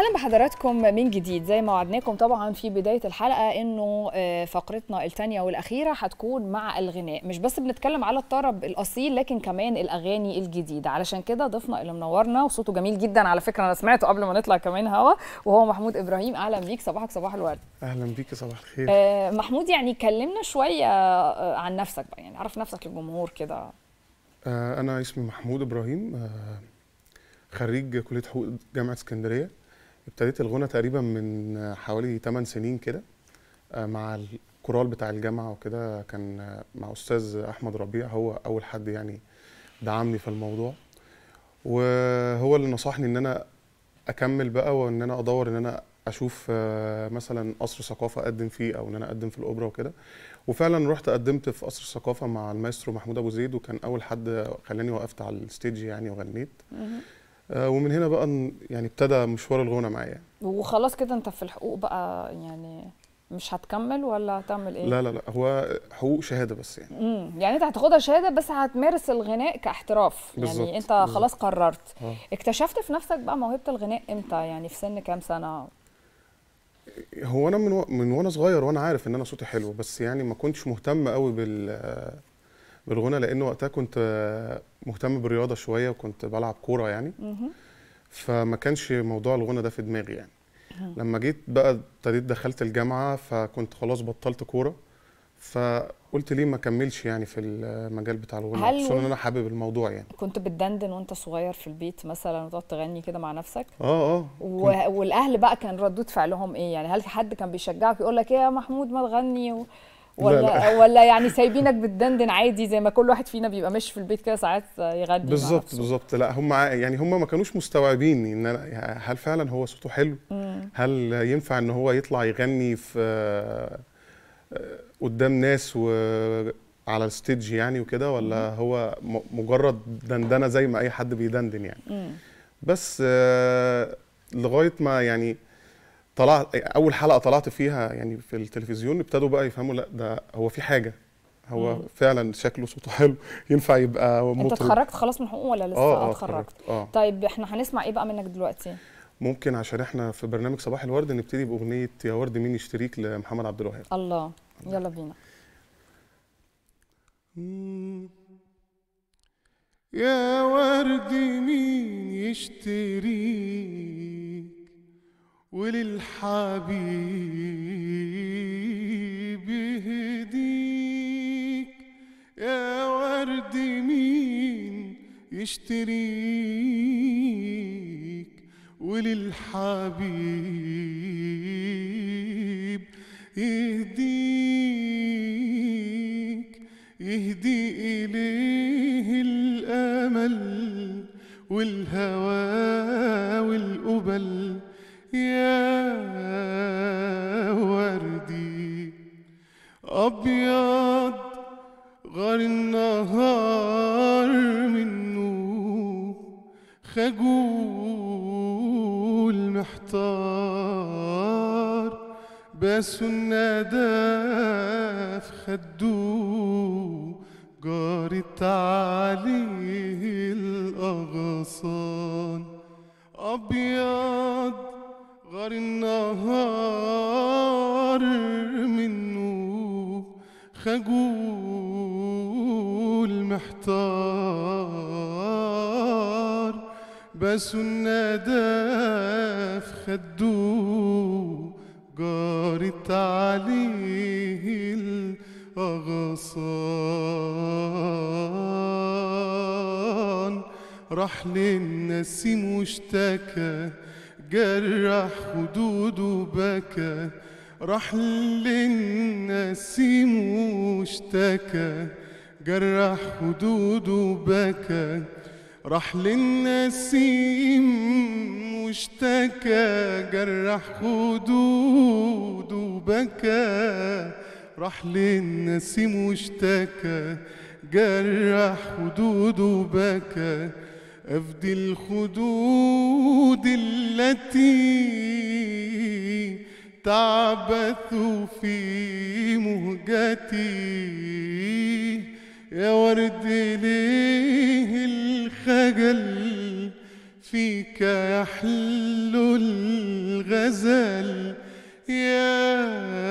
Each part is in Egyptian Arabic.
اهلا بحضراتكم من جديد زي ما وعدناكم طبعا في بدايه الحلقه انه آه، فقرتنا الثانيه والاخيره هتكون مع الغناء مش بس بنتكلم على الطرب الاصيل لكن كمان الاغاني الجديده علشان كده ضيفنا اللي منورنا وصوته جميل جدا على فكره انا سمعته قبل ما نطلع كمان هوا وهو محمود ابراهيم اهلا بيك صباحك صباح الورد اهلا بيك صباح الخير آه، محمود يعني كلمنا شويه آه، عن نفسك بقى يعني عرف نفسك للجمهور كده آه انا اسمي محمود ابراهيم آه خريج كليه حقوق جامعه اسكندريه ابتديت الغنى تقريبا من آه، حوالي 8 سنين كده آه مع الكورال بتاع الجامعه وكده كان آه، مع استاذ احمد ربيع هو اول حد يعني دعمني في الموضوع وهو اللي نصحني ان انا اكمل بقى وان انا ادور ان انا اشوف آه، مثلا قصر ثقافه اقدم فيه او ان انا اقدم في الاوبرا وكده وفعلا رحت قدمت في قصر الثقافه مع المايسترو محمود ابو زيد وكان اول حد خلاني وقفت على الستيج يعني وغنيت آه، ومن هنا بقى ن- يعني ابتدى مشوار الغنى معايا وخلاص كده انت في الحقوق بقى يعني مش هتكمل ولا هتعمل ايه لا لا لا هو حقوق شهاده بس يعني امم يعني انت هتاخدها شهاده بس هتمارس الغناء كاحتراف بالظبط، يعني انت بالظبط. خلاص قررت اه اكتشفت في نفسك بقى موهبه الغناء امتى يعني في سن كام سنه هو انا من و... من وانا صغير وانا عارف ان انا صوتي حلو بس يعني ما كنتش مهتم قوي بال بالغنى لان وقتها كنت آه، مهتم بالرياضه شويه وكنت بلعب كوره يعني مهم. فما كانش موضوع الغنى ده في دماغي يعني لما جيت بقى ابتديت دخلت الجامعه فكنت خلاص بطلت كوره فقلت ليه ما كملش يعني في المجال بتاع هل الغنى خصوصا و- ان انا حابب الموضوع يعني كنت بتدندن وانت صغير في البيت مثلا وتقعد تغني كده مع نفسك اه اه و... والاهل بقى كان ردود فعلهم ايه يعني هل في حد كان بيشجعك يقول لك ايه يا محمود ما تغني و... لا، ولا لا. ولا يعني سايبينك بتدندن عادي زي ما كل واحد فينا بيبقى ماشي في البيت كده ساعات يغني مع بالظبط نفسه. بالظبط لا هم ع- يعني هم ما كانوش مستوعبين ان انا يعني هل فعلا هو صوته حلو مم. هل ينفع ان هو يطلع يغني في آه، آه، قدام ناس وعلى الستيج يعني وكده ولا هو م- مجرد دندنه زي ما اي حد بيدندن يعني مم. بس آه، لغايه ما يعني طلعت اول حلقه طلعت فيها يعني في التلفزيون ابتدوا بقى يفهموا لا ده هو في حاجه هو مم. فعلا شكله صوته حلو ينفع يبقى انت مطرب اتخرجت خلاص من حقوق ولا لسه اه اه اتخرجت اتخرجت اه طيب احنا هنسمع ايه بقى منك دلوقتي ممكن عشان احنا في برنامج صباح الورد نبتدي باغنيه يا ورد مين يشتريك لمحمد عبد الوهاب الله يلا بينا يا ورد مين يشتريك وللحبيب يهديك يا ورد مين يشتريك وللحبيب يهديك يهدي إليه الأمل والهوى والقبل يا وردي أبيض غار النهار منه خجول محتار بس الندى في خدو جارت عليه الأغصان أبيض غار النهار منه خجول محتار بس الندى في خدو جارت عليه الأغصان راح للنسيم واشتكى جرح خدوده بكى راح للنسيم واشتكى جرح خدوده بكى راح للنسيم واشتكى جرح خدوده بكى راح للنسيم واشتكى جرح خدوده بكى أفدي الخدود التي تعبث في مهجتي يا ورد ليه الخجل في فيك يحلو الغزل يا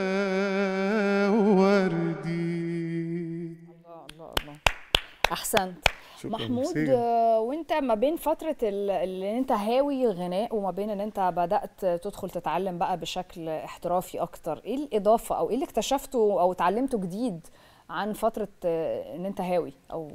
وردي الله الله الله احسنت شكراً، محمود ميرسي. آه، وانت ما بين فتره ال- اللي انت هاوي غناء وما بين ان انت بدات تدخل تتعلم بقى بشكل احترافي اكتر ايه الاضافه او ايه اللي اكتشفته او اتعلمته جديد عن فتره آه، ان انت هاوي او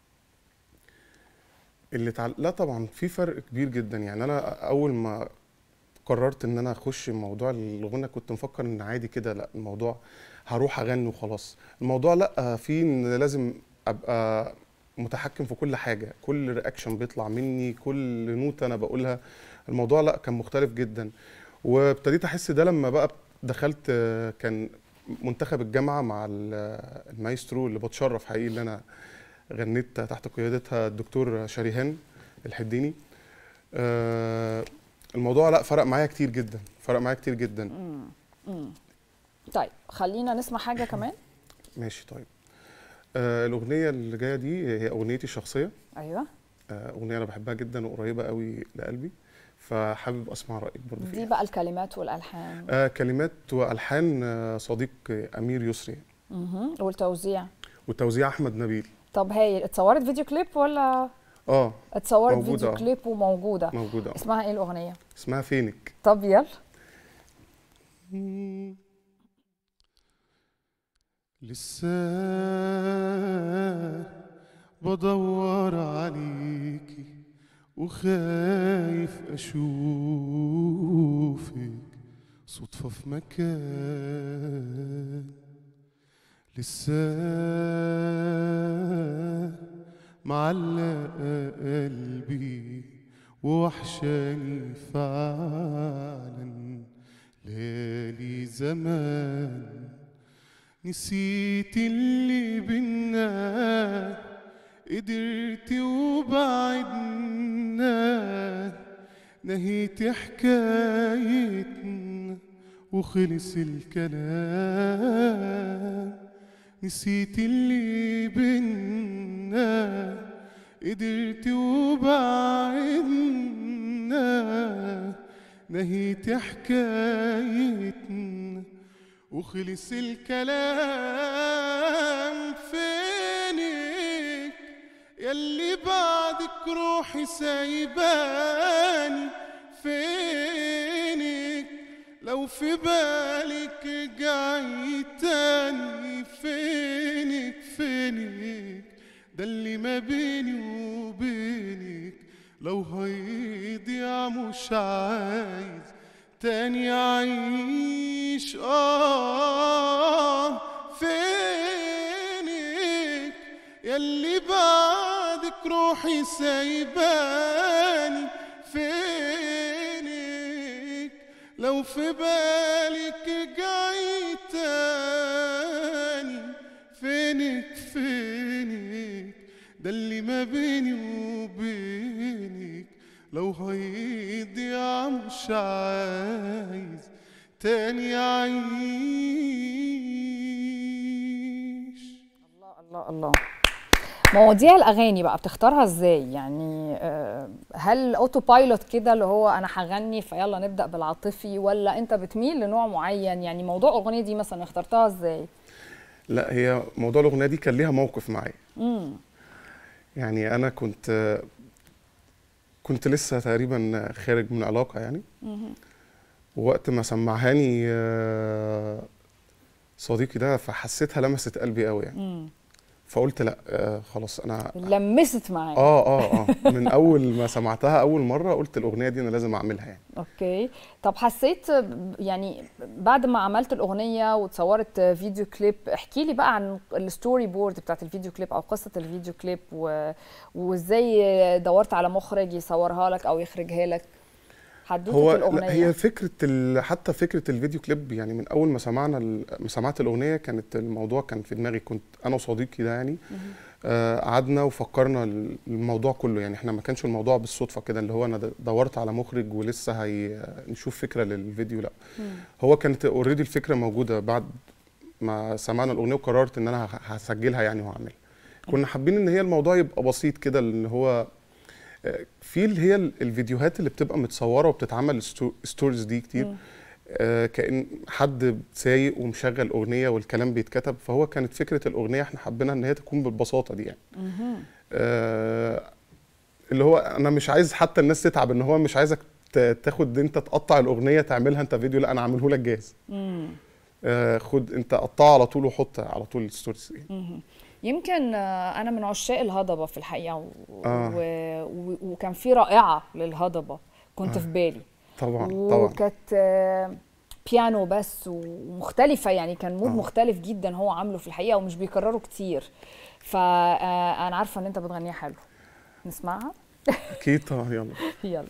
اللي تعل... لا طبعا في فرق كبير جدا يعني انا اول ما قررت ان انا اخش موضوع الغنى كنت مفكر ان عادي كده لا الموضوع هروح اغني وخلاص الموضوع لا في ان لازم ابقى متحكم في كل حاجه كل رياكشن بيطلع مني كل نوتة انا بقولها الموضوع لا كان مختلف جدا وابتديت احس ده لما بقى دخلت آه، كان منتخب الجامعه مع ال- المايسترو اللي بتشرف حقيقي اللي انا غنيت تحت قيادتها الدكتور شريهان الحديني آه، الموضوع لا فرق معايا كتير جدا فرق معايا كتير جدا مم. طيب خلينا نسمع حاجه كمان ماشي طيب آه، الاغنيه اللي جايه دي هي اغنيتي الشخصيه ايوه آه، اغنيه انا بحبها جدا وقريبه قوي لقلبي فحابب اسمع رايك برضو دي فيها بقى الكلمات والالحان آه، كلمات والحان آه، صديق امير يسري مهم. والتوزيع وتوزيع احمد نبيل طب هايل اتصورت فيديو كليب ولا اه اتصورت موجودة، فيديو آه. كليب وموجوده موجوده آه. اسمها ايه الاغنيه اسمها فينك طب يلا لسه بدور عليكي وخايف اشوفك صدفة في مكان لسه معلقة قلبي ووحشاني فعلا ليالي زمان نسيت اللي بينا قدرت وبعدنا نهيت حكايتنا وخلص الكلام نسيت اللي بينا قدرت وبعدنا نهيت حكايتنا وخلص الكلام فينك يلي بعدك روحي سايباني فينك لو في بالك جاي تاني فينك فينك ده اللي ما بيني وبينك لو هيضيع مش عايز تاني أعيش آه فينك يلي بعدك روحي سايباني فينك لو في بالك جاي تاني فينك فينك ده اللي ما بيني وبينك لو هيضيع مش عايز تاني أعيش الله الله الله مواضيع الاغاني بقى بتختارها ازاي يعني آه، هل اوتو بايلوت كده اللي هو انا هغني فيلا نبدا بالعاطفي ولا انت بتميل لنوع معين يعني موضوع الاغنيه دي مثلا اخترتها ازاي لا هي موضوع الأغنية دي كان ليها موقف معايا امم يعني أنا كنت كنت لسه تقريبا خارج من علاقة يعني ووقت ما سمعهاني آه، صديقي ده فحسيتها لمست قلبي قوي يعني امم فقلت لا آه، خلاص انا لمست معاك اه اه اه من اول ما سمعتها اول مره قلت الاغنيه دي انا لازم اعملها يعني اوكي طب حسيت ب- يعني بعد ما عملت الاغنيه وتصورت فيديو كليب احكي لي بقى عن الستوري بورد بتاعت الفيديو كليب او قصه الفيديو كليب و... وازاي دورت على مخرج يصورها لك او يخرجها لك حدوته هو الاغنيه لا هي فكره ال... حتى فكره الفيديو كليب يعني من اول ما سمعنا ال... ما سمعت الاغنيه كانت الموضوع كان في دماغي كنت انا وصديقي ده يعني آه، قعدنا وفكرنا ال- الموضوع كله يعني احنا ما كانش الموضوع بالصدفه كده اللي هو انا د- دورت على مخرج ولسه هي نشوف فكره للفيديو لا هو كانت اوريدي الفكره موجوده بعد ما سمعنا الاغنيه وقررت ان انا ه- هسجلها يعني وهعملها كنا حابين ان هي الموضوع يبقى بسيط كده ان هو آه، في اللي هي ال- الفيديوهات اللي بتبقى متصوره وبتتعمل ستو- ستوريز دي كتير مم. آه، كأن حد سايق ومشغل أغنية والكلام بيتكتب فهو كانت فكرة الأغنية احنا حبينا إن هي تكون بالبساطة دي يعني مهم. آه، اللي هو أنا مش عايز حتى الناس تتعب إن هو مش عايزك ت- تاخد أنت تقطع الأغنية تعملها أنت فيديو لا أنا عامله لك جاهز مم. آه، خد أنت قطعه على طول وحط على طول الستوريز يعني. مهم. يمكن آه، انا من عشاق الهضبه في الحقيقه و... آه. و... و... وكان في رائعه للهضبه كنت آه. في بالي طبعا طبعا وكانت آه، بيانو بس ومختلفة يعني كان مود آه. مختلف جدا هو عامله في الحقيقة ومش بيكرروا كتير فأنا عارفة إن أنت بتغنيها حلو نسمعها أكيد طبعا يلا يلا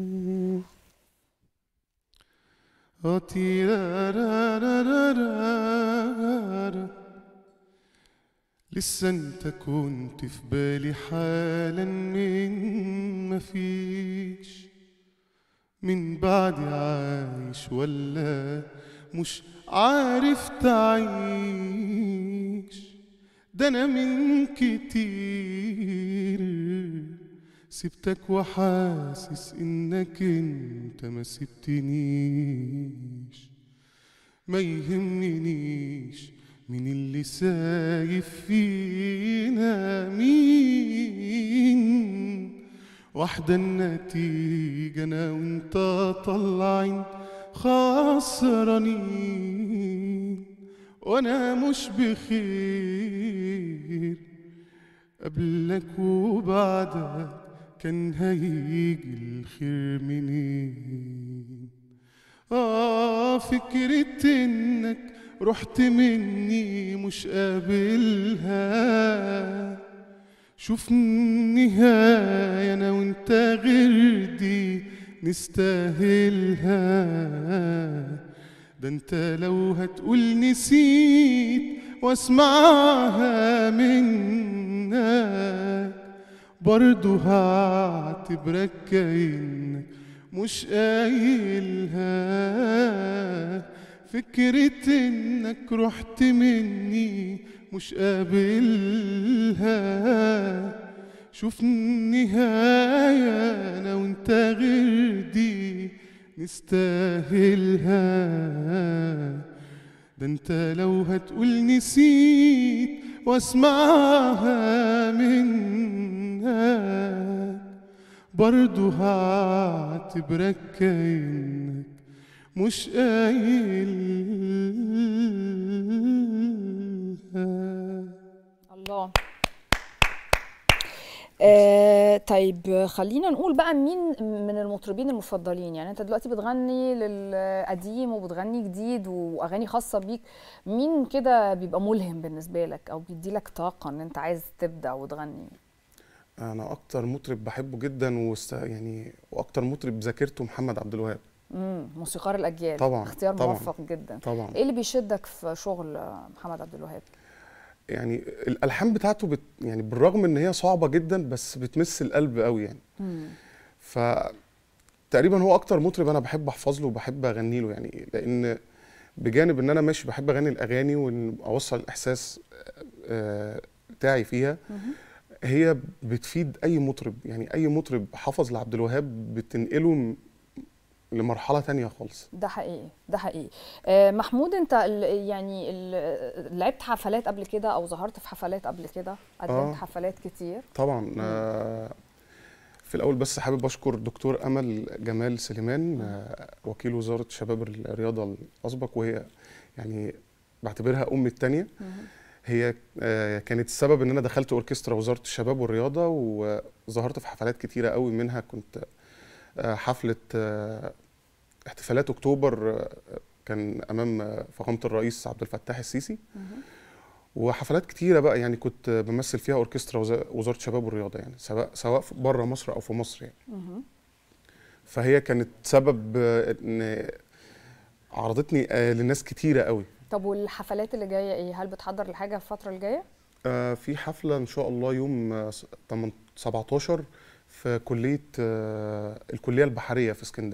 لسه انت كنت في بالي حالا من مفيش من بعدي عايش ولا مش عارف تعيش ده انا من كتير سبتك وحاسس انك انت ما سبتنيش ما يهمنيش مين اللي سايف فينا مين واحدة النتيجة أنا وأنت طلعين خسرانين وأنا مش بخير قبلك وبعدك كان هيجي الخير منين آه فكرة إنك رحت مني مش قابلها شوف النهاية أنا وأنت غير دي نستاهلها ده أنت لو هتقول نسيت واسمعها منك برضو هعتبرك كأنك مش قايلها فكرة انك رحت مني مش قابلها شوف النهاية انا وانت غير دي نستاهلها ده انت لو هتقول نسيت واسمعها منك برضو هعتبرك كأنك مش قايلها الله آه طيب خلينا نقول بقى مين من المطربين المفضلين يعني انت دلوقتي بتغني للقديم وبتغني جديد واغاني خاصه بيك مين كده بيبقى ملهم بالنسبه لك او بيدي لك طاقه ان انت عايز تبدع وتغني انا اكتر مطرب بحبه جدا وست... يعني واكتر مطرب ذاكرته محمد عبد الوهاب امم موسيقار الاجيال طبعا اختيار طبعا موفق جدا طبعا ايه اللي بيشدك في شغل محمد عبد الوهاب يعني الالحان بتاعته بت... يعني بالرغم ان هي صعبه جدا بس بتمس القلب قوي يعني مم. ف تقريبا هو اكتر مطرب انا بحب احفظ له وبحب اغني له يعني لان بجانب ان انا ماشي بحب اغني الاغاني واوصل الاحساس آه، بتاعي فيها مهم. هي بتفيد اي مطرب يعني اي مطرب حفظ لعبد الوهاب بتنقله م- لمرحله تانية خالص ده حقيقي ده حقيقي آه محمود انت ال- يعني ال- لعبت حفلات قبل كده او ظهرت في حفلات قبل كده قدمت آه. حفلات كتير طبعا آه، في الاول بس حابب اشكر دكتور امل جمال سليمان آه، وكيل وزاره شباب الرياضه الاسبق وهي يعني بعتبرها امي التانية مهم. هي آه، كانت السبب ان انا دخلت اوركسترا وزاره الشباب والرياضه وظهرت في حفلات كتيره قوي منها كنت آه، حفله آه، احتفالات اكتوبر آه، كان امام آه، فخامه الرئيس عبد الفتاح السيسي مهم. وحفلات كتيره بقى يعني كنت بمثل فيها اوركسترا وز- وزاره الشباب والرياضه يعني سواء سواء بره مصر او في مصر يعني مهم. فهي كانت سبب آه، ان عرضتني آه، لناس كتيره قوي طب والحفلات اللي جايه ايه هل بتحضر لحاجه الفتره الجايه آه، في حفلة إن شاء الله يوم آه، س- تمن- 17 في كلية آه، الكلية البحرية في اسكندرية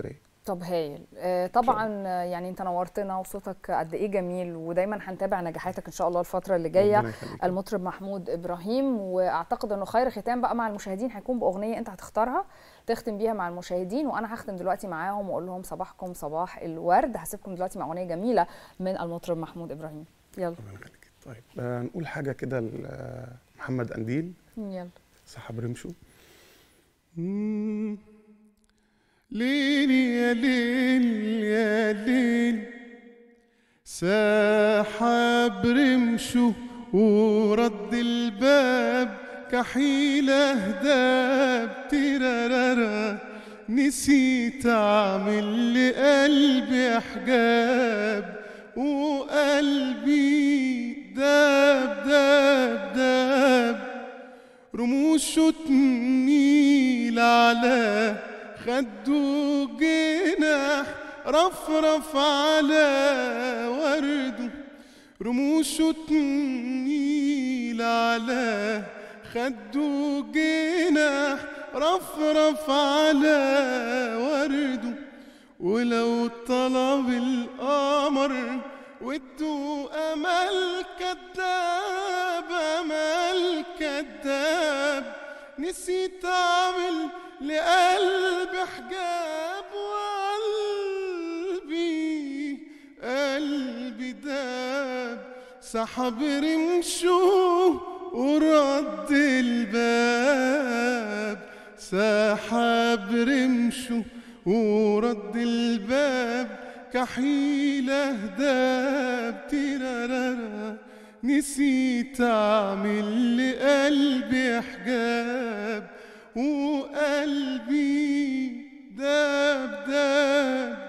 طب هايل آه، طبعا آه، يعني انت نورتنا وصوتك قد ايه جميل ودايما هنتابع نجاحاتك ان شاء الله الفتره اللي جايه ربنا يخليك. المطرب محمود ابراهيم واعتقد انه خير ختام بقى مع المشاهدين هيكون باغنيه انت هتختارها تختم بيها مع المشاهدين وانا هختم دلوقتي معاهم واقول لهم صباحكم صباح الورد هسيبكم دلوقتي مع اغنيه جميله من المطرب محمود ابراهيم يلا ربنا يخليك طيب آه نقول حاجه كده لمحمد قنديل يلا صاحب رمشو مم. ليل يا ليل يا ليل سحب رمشه ورد الباب كحيلة هداب تيرارارا نسيت اعمل لقلبي حجاب وقلبي داب داب داب رموشه تميل على خده جناح رفرف على ورده رموشه تميل على خده جناح رفرف على ورده ولو طلب القمر وده امل كداب امل كداب نسيت اعمل لقلبي حجاب وقلبي قلبي داب سحب رمشه ورد الباب سحب رمشه ورد الباب كحيلة هداب تيرارارا نسيت اعمل لقلبي حجاب وقلبي داب داب